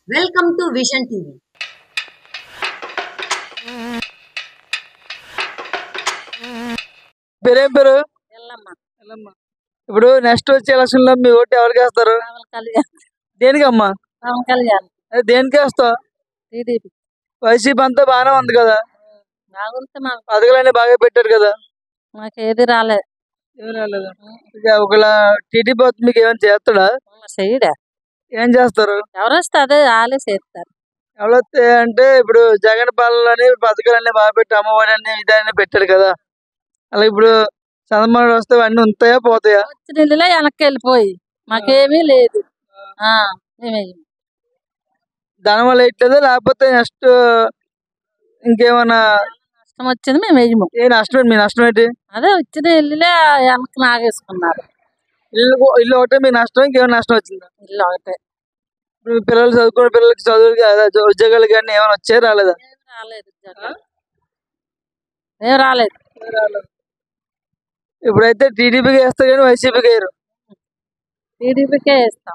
Welcome to vision TV పేరేం పేరు ఎల్లమ్మ ఎల్లమ్మ. ఇప్పుడు నెక్స్ట్ వచ్చే ఎలక్షన్ లో మీ ఓటు ఎవరికి వేస్తారు పవన్ కళ్యాణ్ దేనికమ్మా పవన్ కళ్యాణ్ అదే దేనికి వేస్తావు టీడీపీ వైసీపీ అంతా బాగానే ఉంది కదా బాగుంటే మాకు పథకాలన్నీ బాగా పెట్టారు కదా మాకు ఏది రాలేదు ఏం రాలేదా ఇక ఒకవేళ టీడీపీ వస్తే మీకు ఏమైనా చేస్తాడా చెయ్యడా ఏం చేస్తారు ఎవరు వస్తే అదే వాళ్ళే చేస్తారు ఎవరైతే అంటే ఇప్పుడు జగన్ పాలనని పథకాలన్నీ బాగా పెట్టి అమ్మఒడి అని ఇదని పెట్టాడు కదా అలా ఇప్పుడు చంద్రబాబు వస్తే అన్ని ఉంటాయా పోతాయా వచ్చిన ఇల్లులో వెనక్కి వెళ్ళిపోయి మాకేమీ లేదు ఆ, మేమే దాని వల్ల వేయట్లేదా లేకపోతే నెక్స్ట్ ఇంకేమన్నా నష్టం వచ్చింది మేము వేయము ఏ నష్టం ఏంటి? మీ నష్టం ఏంటి అదే వచ్చిన ఇల్లులే వెనక్కి నాగేసుకున్నారు ఇల్లు ఇల్లు ఒకటే మీ నష్టం ఇంకేమైనా నష్టం వచ్చిందా ఇల్లు ఒకటే ఇప్పుడు మీ పిల్లలు చదువుకునే పిల్లలకి చదువులకి అదే ఉద్యోగాలు కానీ ఏమైనా వచ్చాయా రాలేదా ఏం రాలేదు ఉద్యోగాలు. ఏం రాలేదు ఇప్పుడైతే టీడీపీకి వేస్తారు కానీ వైసీపీకి వేయరు టీడీపీకే వేస్తాం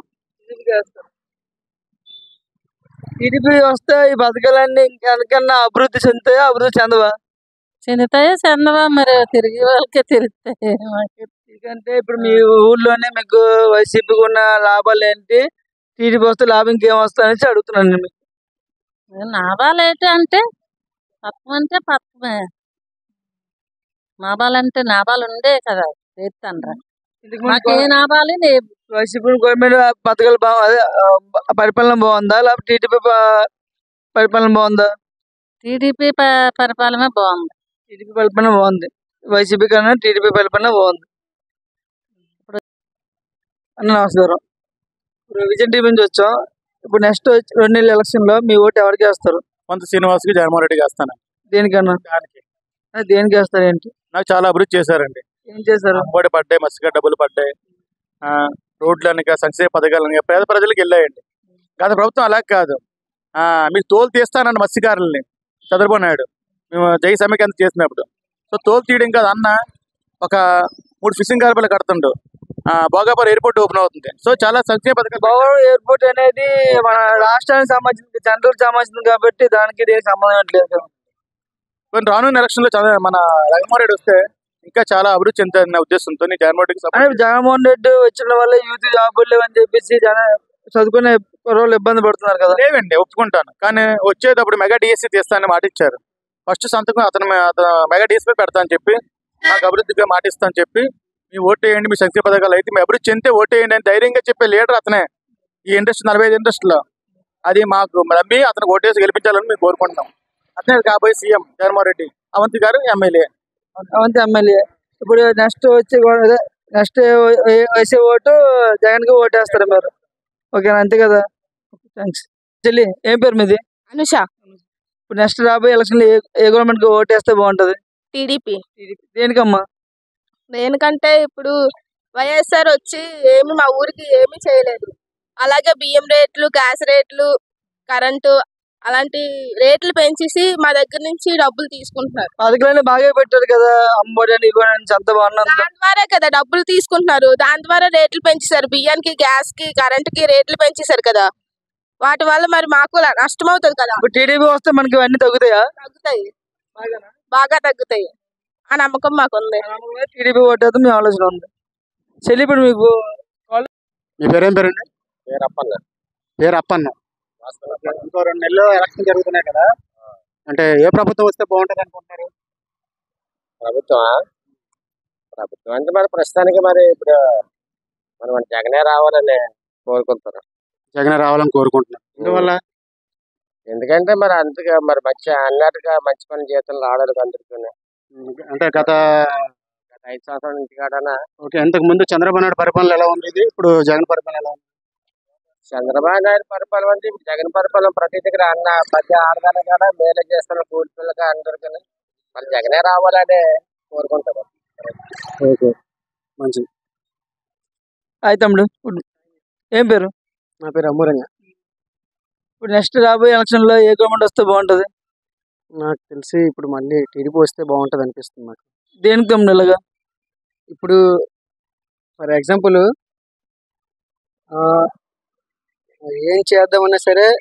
టీడీపీ వస్తే ఈ పథకాలన్నీ ఇంకెనకన్నా అభివృద్ధి చెందుతాయా అభివృద్ధి చెందవా చెందుతాయో చెందవా మరి తిరిగి వాళ్ళకే తిరుగుతాయి మాకు ఎందుకంటే ఇప్పుడు మీ ఊర్లోనే మీకు వైసీపీకి ఉన్న లాభాలు ఏంటి టీడీపీ వస్తే లాభం ఇంకేం వస్తా అనేసి అడుగుతున్నాను నేను మీకు. నాభాలు ఏంటి అంటే పథకం అంటే పథకమే నాభాలు అంటే నాభాలు ఉండే కదా చేస్తాను ఇంతకు మాకు ముందు ఏ నాభాలు లేవు వైసీపీ గవర్నమెంట్ పథకాలు బాగా అదే ఆ, పరిపాలన బాగుందా లేకపోతే టీడీపీ పరిపాలన బాగుందా టీడీపీ పరిపాలన బాగుంది టీడీపీ పరిపాలన బాగుంది వైసీపీ కన్నా టీడీపీ పరిపాలన బాగుంది అన్న నమస్కారం ఇప్పుడు విజయ్ టీవీ నుంచి వచ్చాం ఇప్పుడు నెక్స్ట్ రెండు నెలల ఎలక్షన్ లో మీ ఓటు ఎవరికి వేస్తారు కొంత శ్రీనివాస్కి జగన్మోహన్ రెడ్డికి వేస్తాను దేనికన్నా దానికి అదే దేనికి వేస్తారు ఏంటి నాకు చాలా అభివృద్ధి చేశారండి ఏం చేశారు అమ్మఒడి పడ్డాయి మత్స్యగా డబ్బులు పడ్డాయి ఆ, రోడ్లు అనక సంక్షేమ పథకాలు అనక పేద ప్రజలకు వెళ్ళాయండి గత ప్రభుత్వం అలా కాదు ఆ, మీకు తోలు తీస్తానండి మత్స్యకారులని చంద్రబాబు నాయుడు మేము జై సమ్మెకి అంత చేసినప్పుడు సో తోలు తీయడం కాదు అన్న ఒక మూడు ఫిషింగ్ కార్బర్లు కడుతుండు ఆ, భోగాపురం ఎయిర్పోర్ట్ ఓపెన్ అవుతుంది సో చాలా సంక్షేమ పథకాలు భవన్ ఎయిర్పోర్ట్ అనేది మన రాష్ట్రానికి సంబంధించింది సెంట్రల్ సంబంధించింది కాబట్టి దానికి దీనికి సంబంధం ఏం లేదు కదా. కొన్ని రానున్న ఎలక్షన్ లో చంద్ర- మన జగన్మోహన్ రెడ్డి వస్తే ఇంకా చాలా అభివృద్ధి చెందుతారనే ఉద్దేశంతో నేను జగన్మోహన్ రెడ్డికి అంటే support జగన్మోహన్ రెడ్డి వచ్చిన వల్ల యూత్ జాబులు లేవని చెప్పేసి జన చదువుకునే రోజులు ఇబ్బంది పడుతున్నారు కదా లేవండి ఒప్పుకుంటాను కానీ వచ్చేటప్పుడు మెగా డిఎస్సి తీస్తానని మాట ఇచ్చారు ఫస్ట్ సంతకం అతను అతను మెగా డిఎస్సీ పెడతా అని చెప్పి నాకు అభివృద్ధిగా మాట ఇస్తా అని చెప్పి మీ ఓటు వేయండి మీ సంక్షేమ పథకాలు అయితే మీ అభివృద్ధి చెందితే ఓటు వేయండి అని ధైర్యంగా చెప్పే లీడర్ అతనే ఈ ఇంట్రెస్ట్ నలభై ఐదు ఇంట్రెస్ట్లో అది మాకు నమ్మి అతను ఓటేసి గెలిపించాలని మేము కోరుకుంటున్నాం అతనే కాబోయే సీఎం జగన్మోహన్ రెడ్డి అవంతి గారు ఎమ్మెల్యే అవంతి ఎమ్మెల్యే ఇప్పుడు నెక్స్ట్ వచ్చి నెక్స్ట్ వేసే ఓటు జగన్ కి ఓటేస్తారు మీరు ఓకేనా అంతే కదా థ్యాంక్స్ చెల్లి ఏం పేరు మీది అనుష ఇప్పుడు నెక్స్ట్ రాబోయే ఎలక్షన్ ఏ ఏ గవర్నమెంట్ కి ఓటేస్తే బాగుంటది టీడీపీ దేనికమ్మా దేనికంటే ఇప్పుడు వైఎస్ఆర్ వచ్చి ఏమి మా ఊరికి ఏమీ చేయలేదు అలాగే బియ్యం రేట్లు గ్యాస్ రేట్లు కరెంటు అలాంటి రేట్లు పెంచేసి మా దగ్గర నుంచి డబ్బులు తీసుకుంటున్నారు పథకాలన్నీ బాగా పెట్టారు కదా అమ్మఒడి అని ఇవ్వని అని అంత బాగున్నది దాని ద్వారా కదా డబ్బులు తీసుకుంటున్నారు దాని ద్వారా రేట్లు పెంచేశారు బియ్యానికి గ్యాస్ కి కరెంట్ కి రేట్లు పెంచేశారు కదా వాటి వల్ల మరి మాకు ల- నష్టం అవుతుంది కదా ఇప్పుడు టీడీపీ వస్తే మనకి ఇవన్నీ తగ్గుతాయా తగ్గుతాయి బాగా తగ్గుతాయి ఆ నమ్మకం మాకుంది టీడీపీ ఓటేస్తే మీ ఆలోచన ఉంది చెల్లి ఇప్పుడు మీకు మీ పేరేం పేరండి పేరు అప్పన్న పేరు అప్పన్న ఇంకో రెండు నెలలు ఎలక్షన్ జరుగుతున్నాయి కదా అంటే ఏ ప్రభుత్వం వస్తే బాగుంటది అనుకుంటున్నారు ప్రభుత్వం ప్రభుత్వం అంటే మరి ప్రస్తుతానికి మరి ఇప్పుడు మనం జగనే రావాలని కోరుకుంటున్నాం జగన్ రావాలని కోరుకుంటున్నారు ఎందువల్ల ఎందుకంటే మరి అంతగా మరి మంచి అన్నట్టుగా మంచి పని జీతంలో ఆడరు అందరికీ అంటే గత గత ఐదు సంవత్సరాల నుంచి కాడనా ఓకే ఇంతకు ముందు చంద్రబాబు నాయుడు పరిపాలన ఎలా ఉండేది ఇప్పుడు జగన్ పరిపాలన ఎలా ఉంది చంద్రబాబు నాయుడు పరిపాలన అంటే ఇప్పుడు జగన్ పరిపాలన ప్రతి దగ్గర అన్న ప్రతి ఆడదాన్ని కూడా మేలు చేస్తున్న కూలి పిల్లగా అందరు కానీ మరి జగనే రావాలని కోరుకుంటారు ఓకే మంచిది హాయ్ తమ్ముడు ఇప్పుడు ఏం పేరు నా పేరు అమ్మూరంగ ఇప్పుడు నెక్స్ట్ రాబోయే ఎలక్షన్ లో ఏ గవర్నమెంట్ వస్తే బాగుంటది నాకు తెలిసి ఇప్పుడు మళ్ళీ టీడీపీ వస్తే బాగుంటది అనిపిస్తుంది నాకు దేనికి తమ్ముడు ఇలాగా ఇప్పుడు ఫర్ ఎగ్జాంపుల్ ఏం చేద్దామన్నా సరే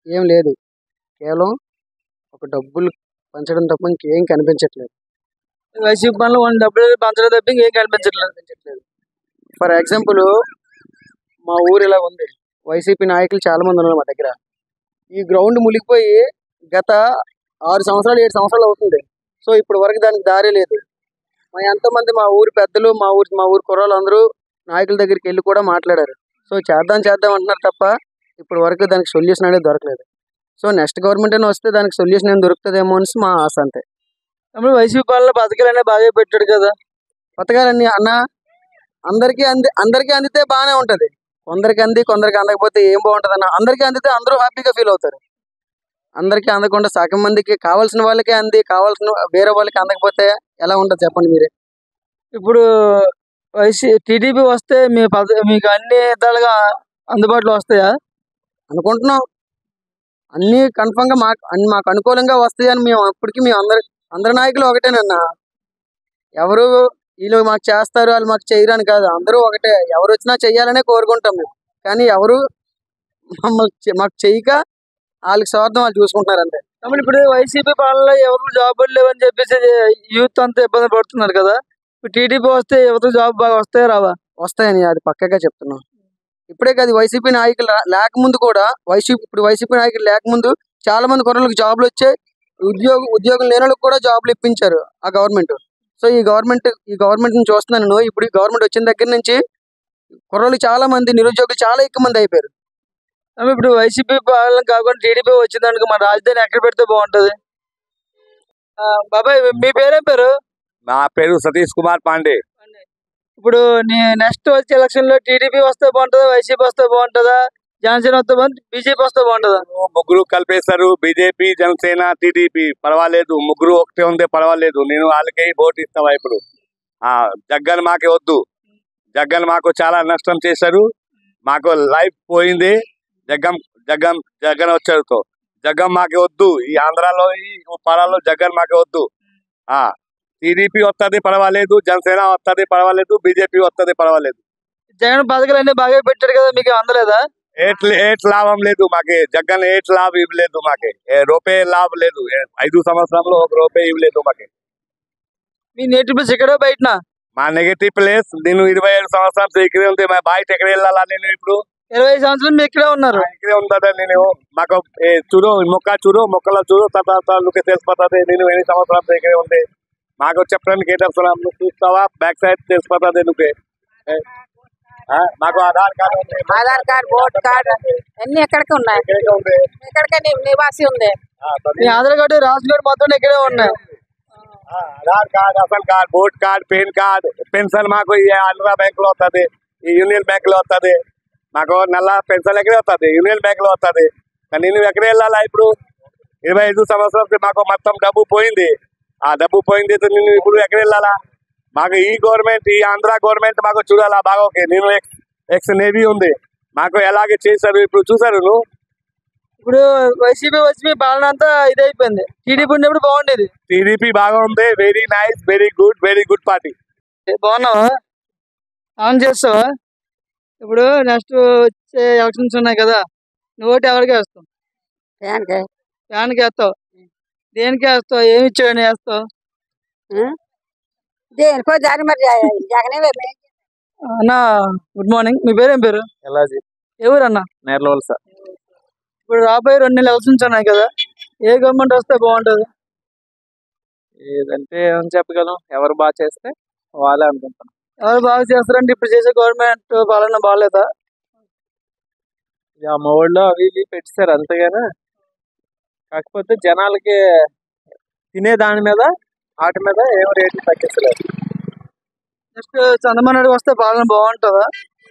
ఏం లేదు కేవలం ఒక డబ్బులు పంచడం తప్ప ఇంకేం కనిపించట్లేదు వైసీపీ పనులు వన్ డబ్బులు పంచడం తప్ప ఇంకేం కనిపించట్లేదు కనిపించట్లేదు ఫర్ ఎగ్జాంపుల్ మా ఊరు ఇలా ఉంది వైసీపీ నాయకులు చాలా మంది ఉన్నారు మా దగ్గర ఈ గ్రౌండ్ మునిగిపోయి గత ఆరు సంవత్సరాలు ఏడు సంవత్సరాలు అవుతుంది సో ఇప్పుడు వరకు దానికి దారి లేదు మా ఎంతో మంది మా ఊరి పెద్దలు మా ఊరి మా ఊరి కుర్రాళ్ళు అందరూ నాయకుల దగ్గరికి వెళ్ళి కూడా మాట్లాడారు సో చేద్దాం చేద్దాం అంటున్నారు తప్ప ఇప్పుడు వరకు దానికి సొల్యూషన్ అనేది దొరకలేదు సో నెక్స్ట్ గవర్నమెంట్ అయినా వస్తే దానికి సొల్యూషన్ ఏం దొరుకుతుందేమో అనేసి మా ఆశ అంతే తమ్ముడు వైసీపీ పాలన పథకాలు అనేవి బాగా పెట్టాడు కదా పథకాలన్నీ అన్న అందరికీ అంది అందరికీ అందితే బాగానే ఉంటది కొందరికి అంది కొందరికి అందకపోతే ఏం బాగుంటది అన్న అందరికీ అందితే అందరూ హ్యాపీగా ఫీల్ అవుతారు అందరికీ అందకుండా సగం మందికి కావాల్సిన వాళ్ళకే అంది కావాల్సిన వేరే వాళ్ళకి అందకపోతే ఎలా ఉంటుంది చెప్పండి మీరే ఇప్పుడు వైసీ టీడీపీ వస్తే మీ పథ మీకు అన్ని విధాలుగా అందుబాటులో వస్తాయా అనుకుంటున్నాం అన్ని కన్ఫర్మ్ గా మాకు అన్ని మాకు అనుకూలంగా వస్తాయని మేము అప్పటికి మేము అందరి అందరి నాయకులు ఒకటేనన్నా ఎవరు వీళ్ళు మాకు చేస్తారు వాళ్ళు మాకు చేయరు అని కాదు అందరూ ఒకటే ఎవరు వచ్చినా చెయ్యాలనే కోరుకుంటాం మేము కానీ ఎవరు మమ్మల్ని చె- మాకు చెయ్యక వాళ్ళకి స్వార్థం వాళ్ళు చూసుకుంటున్నారు అంతే తమ్ముడు ఇప్పుడు వైసీపీ పాలనలో ఎవరు జాబులు లేవని చెప్పేసి యూత్ అంతా ఇబ్బంది పడుతున్నారు కదా ఇప్పుడు టీడీపీ వస్తే యువత జాబ్ బాగా వస్తాయా రావా వస్తాయని అది పక్కగా చెప్తున్నాం ఇప్పుడే కాదు వైసీపీ నాయకులు రా- లేకముందు కూడా వైసీపీ ఇప్పుడు వైసీపీ నాయకులు లేకముందు చాలా మంది కుర్రలకు జాబ్లు వచ్చాయి ఉద్యోగ ఉద్యోగం లేని వాళ్ళకి కూడా జాబ్లు ఇప్పించారు ఆ గవర్నమెంట్ సో ఈ గవర్నమెంట్ ఈ గవర్నమెంట్ ని చూస్తున్నాను నేను. ఇప్పుడు ఈ గవర్నమెంట్ వచ్చిన దగ్గర నుంచి కుర్రలు చాలా మంది నిరుద్యోగులు చాలా ఎక్కువ మంది అయిపోయారు తమ్ముడు ఇప్పుడు వైసీపీ పాలన కాకుండా టీడీపీ వచ్చిందనుకో మన రాజధాని ఎక్కడ పెడితే బాగుంటది ఆ, బాబాయ్ మీ పేరేం పేరు నా పేరు సతీష్ కుమార్ పాండే ఇప్పుడు నీ నెక్స్ట్ వచ్చే ఎలక్షన్ లో టీడీపీ వస్తే బాగుంటుందా వైసీపీ వస్తే బాగుంటుందా జనసేన వస్తే బాగుంటుంది బీజేపీ వస్తే బాగుంటుందా ముగ్గురు కలిపేశారు బీజేపీ జనసేన టీడీపీ పర్వాలేదు ముగ్గురు ఒకటే ఉందే పర్వాలేదు నేను వాళ్ళకే ఓటు ఇస్తావా ఇప్పుడు ఆ జగన్ మాకే వద్దు జగన్ మాకు చాలా నష్టం చేశారు మాకు లైఫ్ పోయింది జగన్ జగన్ జగన్ వచ్చారుతో జగన్ మాకే వద్దు ఈ ఆంధ్రాలో ఈ పాలలో జగన్ మాకే వద్దు ఆ టీడీపీ వస్తుంది పర్వాలేదు జనసేన వస్తుంది పర్వాలేదు బీజేపీ వస్తుంది పర్వాలేదు జగన్ పథకాలు అన్ని బాగా పెట్టాడు కదా మీకు అందలేదా ఏట్ ఏట్ లాభం లేదు మాకి జగన్ ఏట్ లాభం ఇవ్వలేదు మాకి ఏ రూపాయి లాభం లేదు ఏ ఐదు సంవత్సరంలో ఒక రూపాయి ఇవ్వలేదు మాకి మీ నేటివ్ ప్లేస్ ఇక్కడ బయటనా మా నెగటివ్ ప్లేస్ నేను ఇరవై ఏడు సంవత్సరాలు ఇక్కడే ఉంది మా బయట ఎక్కడ వెళ్ళాలా నేను ఇప్పుడు ఇరవై ఐదు సంవత్సరాలు మీరు ఇక్కడే ఉన్నారు ఇక్కడే ఉందా నేను మాకు ఏ చూడు మొక్క చూడు మొక్కలో చూడు తర్వాత నువ్వు తెలిసిపోతుంది నేను ఎన్ని సంవత్సరాలు ఇక్కడే ఉంది మాకు చెప్పడానికి ఏంటి అవసరం నువ్వు చూస్తావా బ్యాక్ సైడ్ తెలిసిపోతుంది నువ్వే ఏ, ఆ, మాకు ఆధార్ కార్డు ఉంది ఆధార్ కార్డు ఓటర్ కార్డు అన్ని ఎక్కడికి ఉన్నాయి ఇక్కడే ఉంది ఎక్కడికి ని- నివాసి ఉంది ఆ, మీ ఆధార్ కార్డు రేషన్ కార్డు మొత్తం ఇక్కడే ఉన్నాయి ఆ, ఆధార్ కార్డ్ అసలు card vote card pan card pension మాకు ఈ ఆంధ్ర బ్యాంక్ లో వస్తుంది ఈ యూనియన్ బ్యాంక్ లో వస్తుంది మాకు నెల పెన్షన్ ఎక్కడే వస్తుంది యూనియన్ బ్యాంక్ లో వస్తుంది కానీ నువ్వు ఎక్కడ వెళ్ళాలా ఇప్పుడు ఇరవై ఐదు సంవత్సరాలు మాకు మొత్తం డబ్బు పోయింది ఆ డబ్బు పోయింది అయితే నేను ఇప్పుడు ఎక్కడ వెళ్ళాలా మాకు ఈ గవర్నమెంట్ ఈ ఆంధ్ర గవర్నమెంట్ మాకు చూడాలా బాగా ఓకే నేను ఎక్స్ ఎక్స్ నేవీ ఉంది మాకు ఎలాగే చేశారు ఇప్పుడు చూసారు నువ్వు ఇప్పుడు వైసీపీ వచ్చి మీ పాలన అంతా ఇదైపోయింది టీడీపీ ఉన్నప్పుడు బాగుండేది టీడీపీ బాగా ఉంది very nice very good very good party బాగున్నావా ఆన్ చేస్తావా ఇప్పుడు నెక్స్ట్ వచ్చే ఎలక్షన్స్ ఉన్నాయి కదా నువ్వు ఓటు ఎవరికి వేస్తావు ఫ్యాన్కి ఫ్యాన్కి వేస్తావు దేనికి వేస్తావు ఏమి ఇచ్చాడని వేస్తావు దేనికో దాని మరి జగనే అన్న గుడ్ మార్నింగ్ మీ పేరేం పేరు ఎలాజీ ఎవరు అన్న నేర్ల వలస ఇప్పుడు రాబోయే రెండు నెలలు ఎలక్షన్స్ ఉన్నాయి కదా ఏ గవర్నమెంట్ వస్తే బాగుంటుంది ఏదంటే ఏమని చెప్పగలం ఎవరు బాగా చేస్తే వాళ్ళే అనుకుంటాం ఎవరు బాగా చేస్తారంటే ఇప్పుడు చేసే గవర్నమెంట్ పాలన బాగాలేదా ఇక మా ఊళ్ళో అవి ఇవి పెట్టారు అంతేగాని కాకపోతే జనాలకి తినే దాని మీద వాటి మీద ఏం రేట్లు తగ్గించలేదు నెక్స్ట్ చంద్రబాబు నాయుడు వస్తే పాలన బాగుంటుందా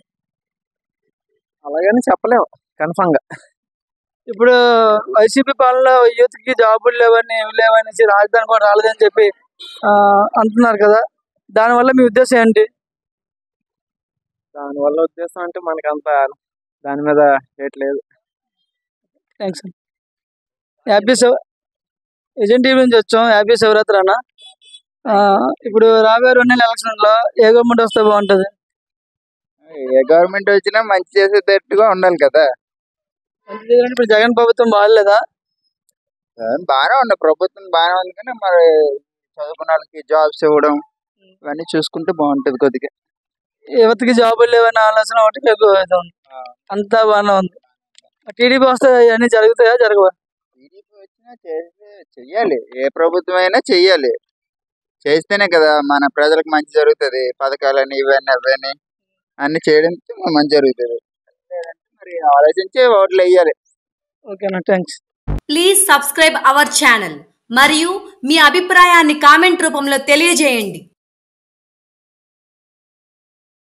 అలాగని చెప్పలేము కన్ఫామ్ గా ఇప్పుడు వైసీపీ పాలనలో యూత్ కి జాబులు లేవని ఏమి లేవనేసి రాజధాని కూడా రాలేదని చెప్పి ఆ, అంటున్నారు కదా దానివల్ల మీ ఉద్దేశం ఏంటి దానివల్ల ఉద్దేశం అంటే మనకి అంత దాని మీద రేట్ లేదు thanks happy Shiva agent TV నుంచి వచ్చాం హ్యాపీ శివరాత్రి అన్న ఆ, ఇప్పుడు రాబోయే రెండు నెలల ఎలక్షన్ లో ఏ గవర్నమెంట్ వస్తే బాగుంటది ఏ గవర్నమెంట్ వచ్చినా మంచి చేసేటట్టుగా ఉండాలి కదా మంచిదే కానీ ఇప్పుడు జగన్ ప్రభుత్వం బాగాలేదా బాగానే ఉంది ప్రభుత్వం బాగానే ఉంది కానీ మరి చదువుకున్న వాళ్ళకి జాబ్స్ ఇవ్వడం ఇవన్నీ చూసుకుంటే బాగుంటది కొద్దిగా యువతకి జాబులు లేవని ఆలోచన ఒకటి మీకు ఇది ఉంది అంతా బాగానే ఉంది టీడీపీ వస్తే ఇవన్నీ జరుగుతాయా జరగవా టీడీపీ వచ్చినా చేస్తే చెయ్యాలి ఏ ప్రభుత్వం అయినా చెయ్యాలి చేస్తేనే కదా మన ప్రజలకు మంచి జరుగుతుంది పథకాలని ఇవన్నీ అవన్నీ అన్ని చేయడంతో మంచి జరుగుతుంది మరి ఆలోచించి ఓట్లు వేయాలి ఓకేనా thanks please subscribe our channel మరియు మీ అభిప్రాయాన్ని కామెంట్ రూపంలో తెలియజేయండి